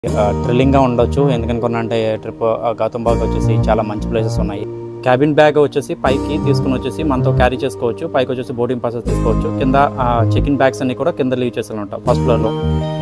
థ్రిల్లింగ్గా ఉండొచ్చు ఎందుకనుకున్నా అంటే ట్రిప్ గౌతమ్ బాగ్ వచ్చేసి చాలా మంచి ప్లేసెస్ ఉన్నాయి క్యాబిన్ బ్యాగ్ వచ్చేసి పైకి తీసుకుని వచ్చేసి మనతో క్యారీ చేసుకోవచ్చు పైకి వచ్చేసి బోర్డింగ్ పాసెస్ తీసుకోవచ్చు కింద చెక్ ఇన్ బ్యాగ్స్ అన్ని కూడా కింద లీవ్ చేసి ఉంటాం ఫస్ట్ ఫ్లోర్లో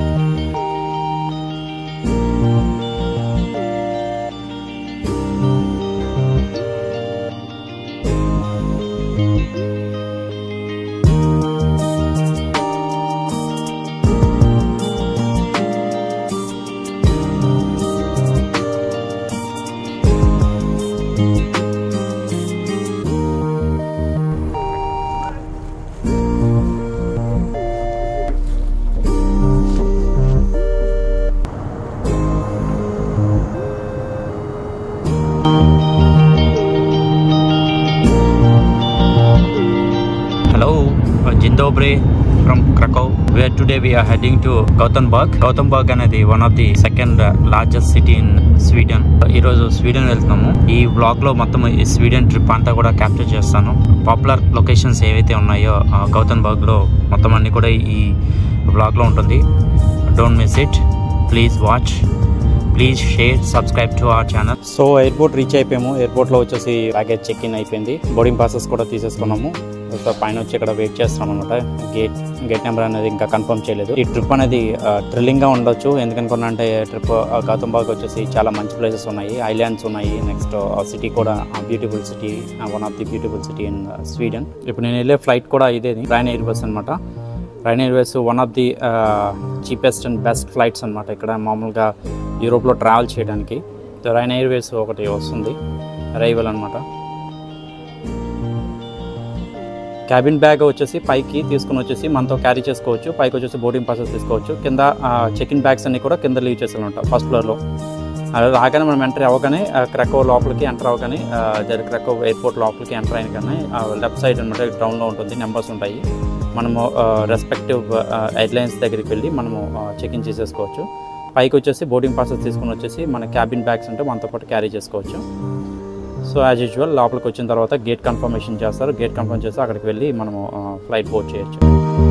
Hello, uh, Dzień dobry from Krakow. Where today we are heading to Gothenburg. Gothenburg అనేది one of the second largest city in Sweden ఈ రోజు స్వీడన్ వెళ్తున్నాము ఈ వ్లాగ్ లో మొత్తం ఈ స్వీడన్ ట్రిప్ అంతా కూడా క్యాప్చర్ చేస్తాను పాపులర్ లొకేషన్స్ ఏవైతే ఉన్నాయో గౌతన్బర్గ్ లో మొత్తం అన్ని కూడా ఈ వ్లాగ్ లో ఉంటుంది don't miss it please watch please share subscribe to our channel so airport reach అయిపోయాము ఎయిర్పోర్ట్లో వచ్చేసి బ్యాగేజ్ చెక్ ఇన్ అయిపోయింది బోర్డింగ్ పాసెస్ కూడా తీసేసుకున్నాము సో పైన వచ్చి ఇక్కడ వెయిట్ చేస్తున్నాం అనమాట గేట్ గేట్ నెంబర్ అనేది ఇంకా కన్ఫర్మ్ చేయలేదు ఈ ట్రిప్ అనేది థ్రిల్లింగ్గా ఉండొచ్చు ఎందుకనుకున్నా అంటే ట్రిప్ గౌతమ్ బాగ్ వచ్చేసి చాలా మంచి ప్లేసెస్ ఉన్నాయి ఐలాండ్స్ ఉన్నాయి నెక్స్ట్ సిటీ కూడా beautiful city one of the beautiful city in Sweden ఇప్పుడు నేను వెళ్ళే ఫ్లైట్ కూడా ఇదే రైన్ ఎయిర్ బస్ అనమాట Ryan airways one of the cheapest and best flights అనమాట ఇక్కడ మామూలుగా యూరోప్లో ట్రావెల్ చేయడానికి రైన్ ఎయిర్వేస్ ఒకటి వస్తుంది అరైవల్ అనమాట క్యాబిన్ బ్యాగ్ వచ్చేసి పైకి తీసుకుని వచ్చేసి మనతో క్యారీ చేసుకోవచ్చు పైకి వచ్చేసి బోర్డింగ్ పాసెస్ తీసుకోవచ్చు కింద చెక్ ఇన్ బ్యాగ్స్ అన్ని కూడా కింద లీవ్ చేసి ఉంటాం ఫస్ట్ ఫ్లోర్లో అలా రాగానే మనం ఎంటర్ అవ్వగానే క్రకో లోపలికి ఎంటర్ అవ్వగానే దగ్గర క్రకో ఎయిర్పోర్ట్ లోపలికి ఎంటర్ అయినగానే లెఫ్ట్ సైడ్ అనమాట గ్రౌండ్లో ఉంటుంది నెంబర్స్ ఉంటాయి మనము రెస్పెక్టివ్ ఎయిర్లైన్స్ దగ్గరికి వెళ్ళి మనము చెక్ ఇన్ చేసేసుకోవచ్చు పైకి వచ్చేసి బోర్డింగ్ పాసెస్ తీసుకుని వచ్చేసి మన క్యాబిన్ బ్యాగ్స్ ఉంటే మనతో పాటు క్యారీ చేసుకోవచ్చు సో యాజ్ యూజువల్ లోపలికి వచ్చిన తర్వాత గేట్ కన్ఫర్మేషన్ చేస్తారు గేట్ కన్ఫర్మ్ చేస్తే అక్కడికి వెళ్ళి మనము ఫ్లైట్ బోర్డ్ చేయొచ్చు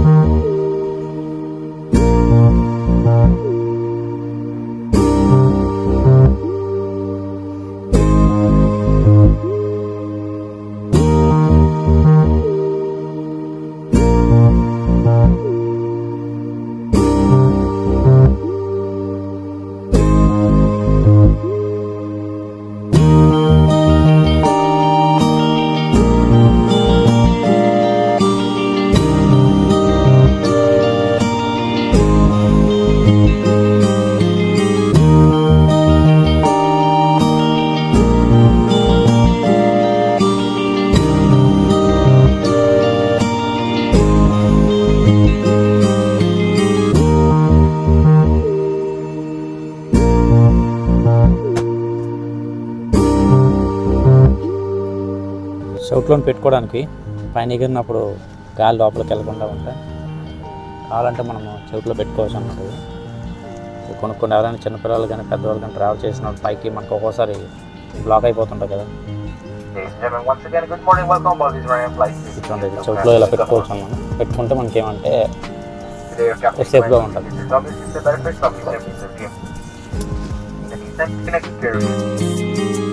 షౌట్లో పెట్టుకోవడానికి పైన ఎగిరినప్పుడు గాలి లోపలికి వెళ్ళకుండా ఉంటే కావాలంటే మనము చెవిట్లో పెట్టుకోవచ్చు అన్నమాట ఇది. ఇది కొనుక్కొని ఎవరైనా చిన్నపిల్లలు కానీ పెద్దవాళ్ళు కానీ ట్రావెల్ చేసినప్పుడు పైకి మనకు ఒక్కోసారి బ్లాక్ అయిపోతుంటాయి కదా Ladies and gentlemen, once again, good morning. Welcome aboard this Ryan flight. ఇటువంటి చెవిట్లో ఇలా పెట్టుకోవచ్చు అన్నమాట పెట్టుకుంటే మనకి ఏమంటే Today, our captain Safe go on, This is obviously the benefits of this episode game. Connect- Connected carrier.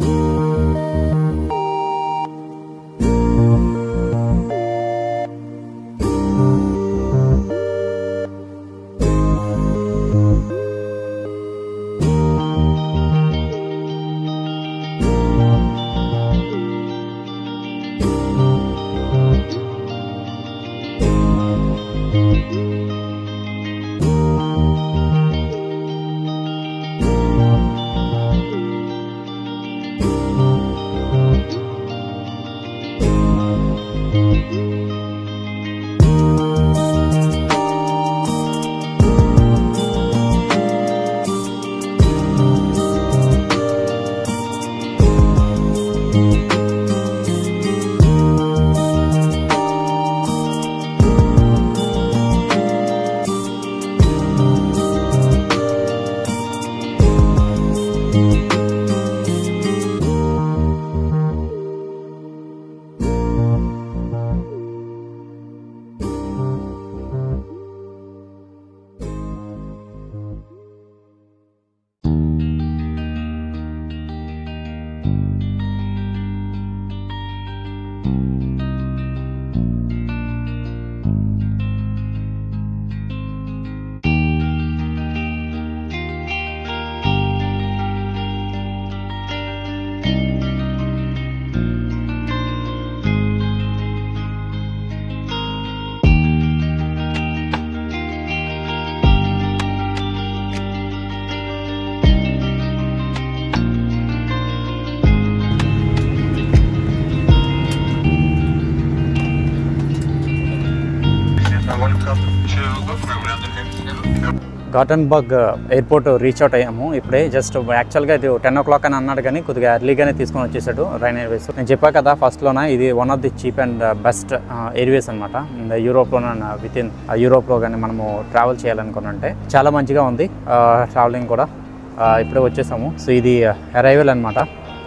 Gothenburg airport reach out అయ్యాము ఇప్పుడే just యాక్చువల్గా ఇది టెన్ ఓ క్లాక్ అని అన్నాడు కానీ కొద్దిగా ఎర్లీగానే తీసుకొని వచ్చేసాడు రైన్ ఎయిర్వేస్ నేను చెప్పా కదా ఫస్ట్లోన ఇది one of the cheap and best airways అనమాట యూరోప్లోన విత్ ఇన్ యూరోప్లో కానీ మనము ట్రావెల్ చేయాలనుకున్నంటే చాలా మంచిగా ఉంది ట్రావెలింగ్ కూడా ఆ, ఇప్పుడే వచ్చేసాము సో ఇది అరైవల్ అనమాట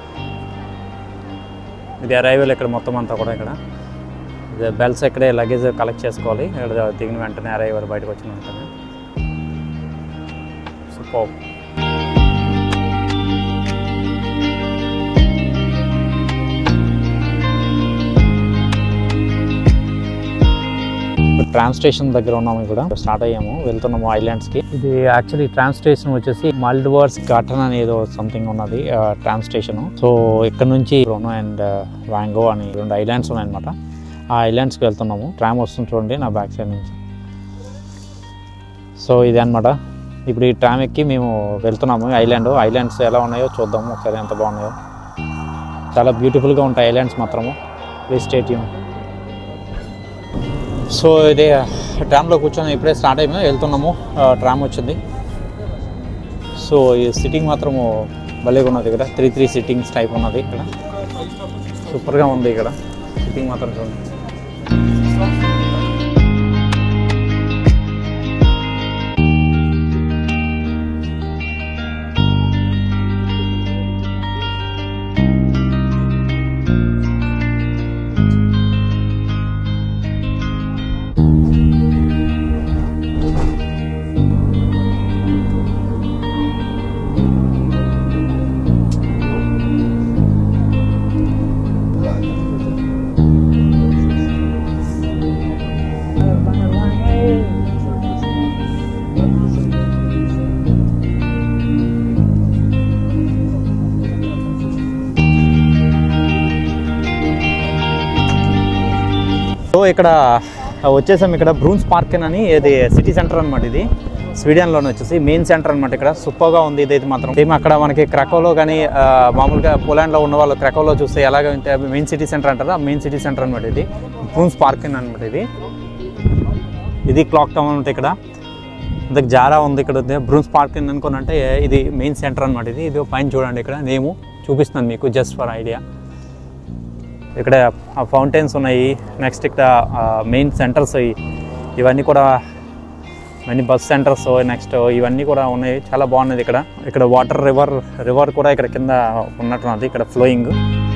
ఇది అరైవల్ ఇక్కడ మొత్తం అంతా కూడా ఇక్కడ ఇది బెల్స్ ఇక్కడే లగేజ్ కలెక్ట్ చేసుకోవాలి ఇక్కడ దిగిన వెంటనే అరైవల్ బయటకు వచ్చిన వెంటనే సూపర్ ట్రామ్ స్టేషన్ దగ్గర ఉన్నాము ఇక్కడ స్టార్ట్ అయ్యాము వెళ్తున్నాము ఐలాండ్స్ కి ఇది యాక్చువల్లీ ట్రామ్ స్టేషన్ వచ్చేసి మల్డ్వర్స్ ఘాటన్ అని ఏదో సంథింగ్ ఉన్నది ట్రామ్ స్టేషన్ సో ఇక్కడ నుంచి రోనో అండ్ వాంగో అని రెండు ఐలాండ్స్ ఉన్నాయన్నమాట ఆ ఐలాండ్స్కి వెళ్తున్నాము ట్రామ్ వస్తుంది చూడండి నా బ్యాక్ సైడ్ నుంచి సో ఇది అన్నమాట ఇప్పుడు ఈ ట్రామ్ ఎక్కి మేము వెళ్తున్నాము ఐలాండ్ ఐలాండ్స్ ఎలా ఉన్నాయో చూద్దాము ఒకసారి ఎంత బాగున్నాయో చాలా బ్యూటిఫుల్గా ఉంటాయి ఐలాండ్స్ మాత్రము ప్లీజ్ స్టేట్యూమ్ సో ఇదే ట్రామ్లో కూర్చొని ఇప్పుడే స్టార్ట్ అయిపోయి వెళ్తున్నాము ఆ, ట్రామ్ వచ్చింది సో ఈ సిట్టింగ్ మాత్రము భలేగా ఉన్నది ఇక్కడ త్రీ త్రీ సిట్టింగ్స్ టైప్ ఉన్నది ఇక్కడ సూపర్గా ఉంది ఇక్కడ సిట్టింగ్ మాత్రం చూడండి సో ఇక్కడ వచ్చేసాం ఇక్కడ బ్రూన్స్ పార్క్ అని ఇది సిటీ సెంటర్ అనమాట ఇది స్వీడన్లోనే వచ్చేసి మెయిన్ సెంటర్ అనమాట ఇక్కడ సూపర్గా ఉంది ఇదైతే మాత్రం సేమ్ అక్కడ మనకి క్రకోలో కానీ ఆ, మామూలుగా పోలాండ్లో ఉన్న వాళ్ళు క్రకోలో చూస్తే ఎలాగ మెయిన్ సిటీ సెంటర్ అంటారు ఆ మెయిన్ సిటీ సెంటర్ అనమాట ఇది బ్రూన్స్ పార్క్ అని అనమాట ఇది ఇది క్లాక్ టౌన్ అంటే ఇక్కడ ఇంతకు జారా ఉంది ఇక్కడ ఉంది బ్రూన్స్ పార్క్ అని అనుకోనంటే ఇది మెయిన్ సెంటర్ అనమాట ఇది ఇది పైన చూడండి ఇక్కడ నేము చూపిస్తున్నాను మీకు జస్ట్ ఫర్ ఐడియా ఇక్కడ ఫౌంటైన్స్ ఉన్నాయి నెక్స్ట్ ఇక్కడ మెయిన్ సెంటర్స్ ఇవన్నీ కూడా ఇవన్నీ బస్ సెంటర్స్ నెక్స్ట్ ఇవన్నీ కూడా ఉన్నాయి చాలా బాగున్నది ఇక్కడ ఇక్కడ వాటర్ రివర్ రివర్ కూడా ఇక్కడ కింద ఉన్నట్టున్నది ఇక్కడ ఫ్లోయింగ్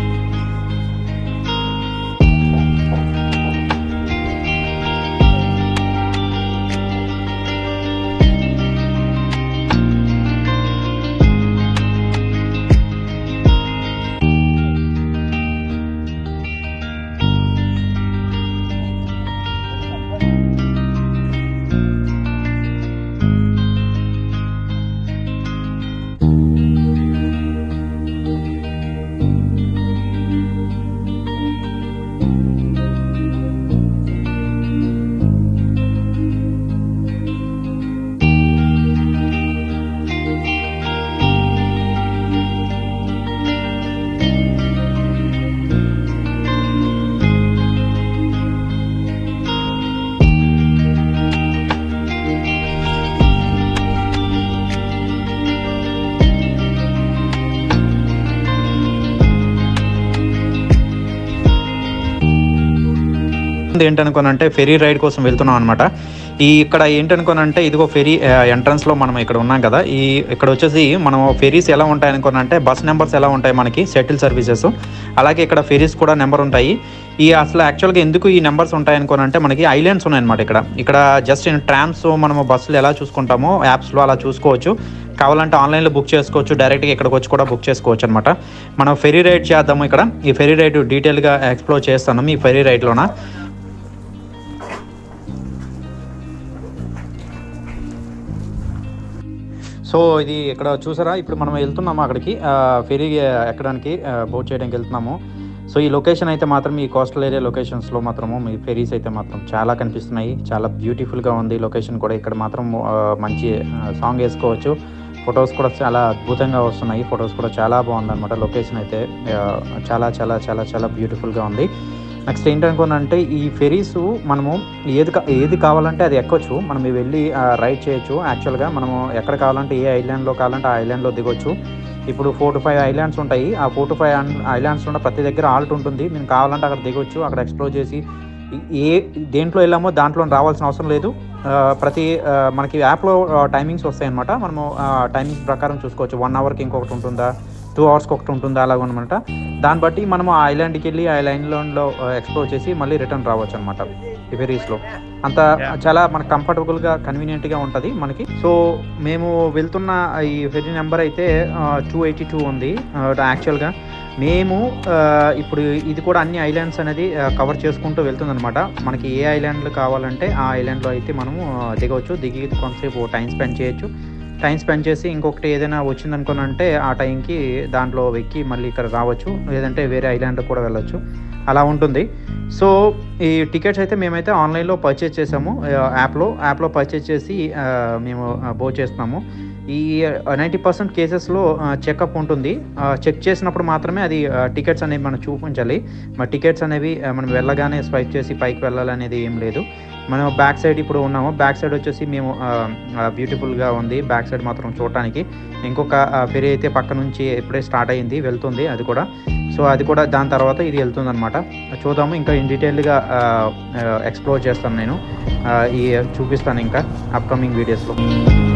ఏంటనుకోనంటే ఫెరీ రైడ్ కోసం వెళ్తున్నాం అనమాట ఈ ఇక్కడ ఏంటనుకోనంటే ఇదిగో ఫెరీ ఎంట్రన్స్ లో మనం ఇక్కడ ఉన్నాం కదా ఈ ఇక్కడ వచ్చేసి మనం ఫెరీస్ ఎలా ఉంటాయి అనుకోనంటే బస్ నెంబర్స్ ఎలా ఉంటాయి మనకి సెటిల్ సర్వీసెస్ అలాగే ఇక్కడ ఫెరీస్ కూడా నెంబర్ ఉంటాయి ఈ అసలు యాక్చువల్గా ఎందుకు ఈ నెంబర్స్ ఉంటాయి అనుకోనంటే మనకి ఐలాండ్స్ ఉన్నాయన్నమాట ఇక్కడ ఇక్కడ జస్ట్ ట్రామ్స్ మనము బస్సులు ఎలా చూసుకుంటామో యాప్స్లో అలా చూసుకోవచ్చు కావాలంటే ఆన్లైన్లో బుక్ చేసుకోవచ్చు డైరెక్ట్గా ఇక్కడికి వచ్చి కూడా బుక్ చేసుకోవచ్చు అనమాట మనం ఫెరీ రైడ్ చేద్దాము ఇక్కడ ఈ ఫెరీ రైడ్ డీటెయిల్గా ఎక్స్ప్లోర్ చేస్తాను ఈ ఫెరీ రైడ్లోన సో ఇది ఇక్కడ చూసారా ఇప్పుడు మనం వెళ్తున్నాము అక్కడికి ఆ, ఫెరీ ఎక్కడానికి బోట్ చేయడానికి వెళ్తున్నాము సో ఈ లొకేషన్ అయితే మాత్రం ఈ కోస్టల్ ఏరియా లొకేషన్స్లో మాత్రము మీ ఫెరీస్ అయితే మాత్రం చాలా కనిపిస్తున్నాయి చాలా బ్యూటిఫుల్గా ఉంది లొకేషన్ కూడా ఇక్కడ మాత్రం ఆ, మంచి సాంగ్ వేసుకోవచ్చు ఫొటోస్ కూడా చాలా అద్భుతంగా వస్తున్నాయి ఫొటోస్ కూడా చాలా బాగుంది అనమాట లొకేషన్ అయితే ఆ, చాలా చాలా చాలా చాలా బ్యూటిఫుల్గా ఉంది నెక్స్ట్ ఏంటనుకోనంటే ఈ ఫెరీస్ మనము ఏది కా- ఏది కావాలంటే అది ఎక్కొచ్చు మనం వెళ్ళి రైడ్ చేయొచ్చు యాక్చువల్గా మనము ఎక్కడ కావాలంటే ఏ ఐలాండ్లో కావాలంటే ఆ ఐలాండ్లో దిగొచ్చు ఇప్పుడు ఫోర్ టు ఫైవ్ ఐలాండ్స్ ఉంటాయి ఆ ఫోర్ టు ఫైవ్ ఐలాండ్స్ ఉన్న ప్రతి దగ్గర ఆల్ట్ ఉంటుంది మేము కావాలంటే అక్కడ దిగొచ్చు అక్కడ ఎక్స్ప్లోర్ చేసి ఏ దేంట్లో వెళ్ళామో దాంట్లో రావాల్సిన అవసరం లేదు ఆ, ప్రతి ఆ, మనకి యాప్లో టైమింగ్స్ వస్తాయన్నమాట మనము టైమింగ్స్ ప్రకారం చూసుకోవచ్చు వన్ అవర్కి ఇంకొకటి ఉంటుందా టూ అవర్స్కి ఒకటి ఉంటుందా అలాగ అనమాట దాన్ని బట్టి మనము ఆ ఐలాండ్కి వెళ్ళి ఆ ఐలాండ్లో ఎక్స్ప్లోర్ చేసి మళ్ళీ రిటర్న్ రావచ్చు అనమాట ఈ ఫెరీస్లో అంత Yeah. చాలా మనకు కంఫర్టబుల్గా కన్వీనియంట్గా ఉంటుంది మనకి సో మేము వెళ్తున్న ఈ ఫెరీ నెంబర్ అయితే టూ ఎయిటీ టూ ఉంది యాక్చువల్గా మేము ఆ, ఇప్పుడు ఇది కూడా అన్ని ఐలాండ్స్ అనేది కవర్ చేసుకుంటూ వెళ్తుందన్నమాట మనకి ఏ ఐలాండ్లు కావాలంటే ఆ ఐలాండ్లో అయితే మనము ఆ, దిగవచ్చు దిగి కొంతసేపు టైం స్పెండ్ చేయొచ్చు టైం స్పెండ్ చేసి ఇంకొకటి ఏదైనా వచ్చిందనుకోనంటే ఆ టైంకి దాంట్లో వెక్కి మళ్ళీ ఇక్కడ రావచ్చు లేదంటే వేరే ఐలాండ్ కూడా వెళ్ళొచ్చు అలా ఉంటుంది సో ఈ టికెట్స్ అయితే మేమైతే ఆన్లైన్లో పర్చేస్ చేసాము ఆ, యాప్లో యాప్లో పర్చేస్ చేసి ఆ, మేము బో చేస్తున్నాము ఈ నైంటీ పర్సెంట్ కేసెస్లో చెకప్ ఉంటుంది చెక్ చేసినప్పుడు మాత్రమే అది టికెట్స్ అనేవి మనం చూపించాలి మా టికెట్స్ అనేవి ఆ, మనం వెళ్ళగానే స్వైప్ చేసి పైకి వెళ్ళాలనేది ఏం లేదు మనం బ్యాక్ సైడ్ ఇప్పుడు ఉన్నాము బ్యాక్ సైడ్ వచ్చేసి మేము బ్యూటిఫుల్గా ఉంది బ్యాక్ సైడ్ మాత్రం చూడటానికి ఇంకొక ఫెరీ అయితే పక్క నుంచి ఇప్పుడే స్టార్ట్ అయ్యింది వెళ్తుంది అది కూడా సో అది కూడా దాని తర్వాత ఇది వెళ్తుంది అనమాట చూద్దాము ఇంకా ఇన్ డీటెయిల్గా ఎక్స్ప్లోర్ చేస్తాను నేను ఆ, ఈ చూపిస్తాను ఇంకా అప్కమింగ్ వీడియోస్లో